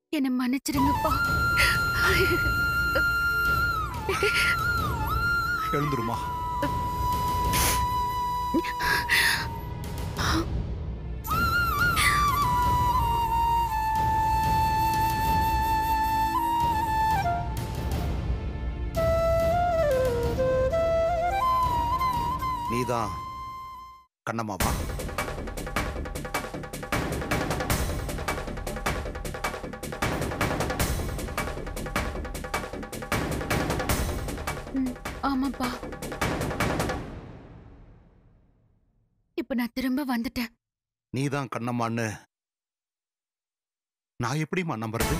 என்னை மன்னிச்சிடுங்கப்பா எழுந்துருமா நீதான் கண்ணம்மாவா ம், ஆமாப்பா இப்ப நான் திரும்ப வந்துட்டேன் நீதான் கண்ணம்மான்னு நான் எப்படிம்மா நம்புறது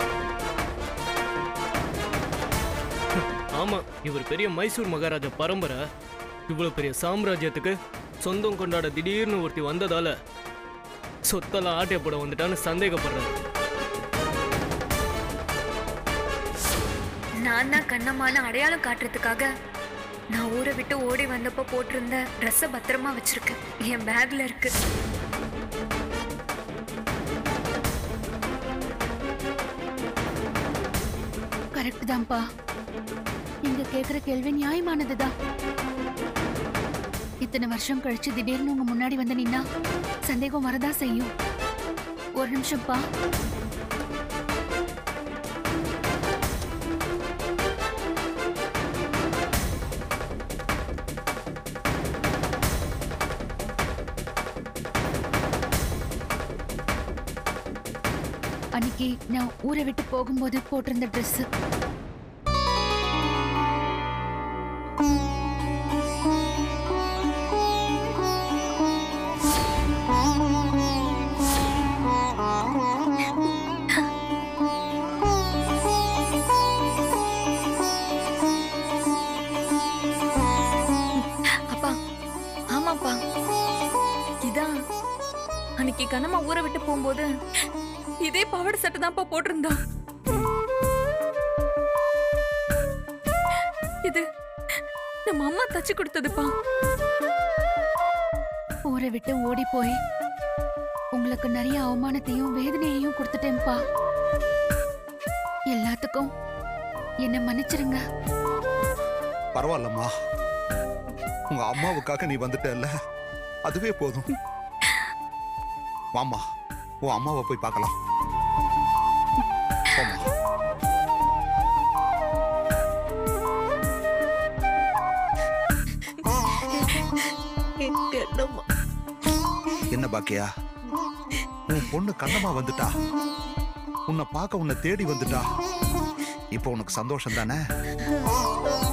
ஆமா இவர் பெரிய மைசூர் மகாராஜா பரம்பரை இவ்வளவு பெரிய சாம்ராஜ்யத்துக்கு சொந்தம் கொண்டாட திடீர்னு ஒருத்தி வந்ததால சொத்தெல்லாம் ஆட்டிய போட வந்துட்டான்னு சந்தேகப்படுறாரு நான் தான் கண்ணம்மான்னு அடையாளம் காட்டுறதுக்காக நான் ஊரை விட்டு ஓடி வந்தப்போ போட்டிருந்த ட்ரெஸ்ஸை பத்திரமா வச்சிருக்கேன் என் பேக்ல இருக்கு கரெக்ட் தான்ப்பா நீங்க கேக்குற கேள்வி நியாயமானதுதான் இத்தனை வருஷம் கழிச்சு திடீர்னு உங்க முன்னாடி வந்து நின்னா சந்தேகம் வரதா செய்யும் ஒரு நிமிஷம்ப்பா அன்னைக்கு நான் ஊரை விட்டு போகும்போது போட்டிருந்த Dress அப்பா ஆமாப்பா இதான் அன்னைக்கு கண்ணம்மா ஊரை விட்டு போகும்போது இதே பாவாடை சட்டை தான்ப்பா போட்டிருந்தா இது நம்ம அம்மா தச்சு கொடுத்ததுப்பா ஊரை விட்டு ஓடி போய் உங்களுக்கு நிறைய அவமானத்தையும் வேதனையையும் கொடுத்துட்டேன்ப்பா எல்லாத்துக்கும் என்ன மன்னிச்சிருங்க பரவாயில்லம்மா உங்க அம்மாவுக்காக நீ வந்துட்டல்ல அதுவே போதும் வாம்மா உன் அம்மாவை போய் பார்க்கலாம் போம்மா. என்ன பாக்கியா உன் பொண்ணு கண்ணம்மா வந்துட்டா உன்னை பார்க்க உன்னை தேடி வந்துட்டா இப்போ உனக்கு சந்தோஷம் தானே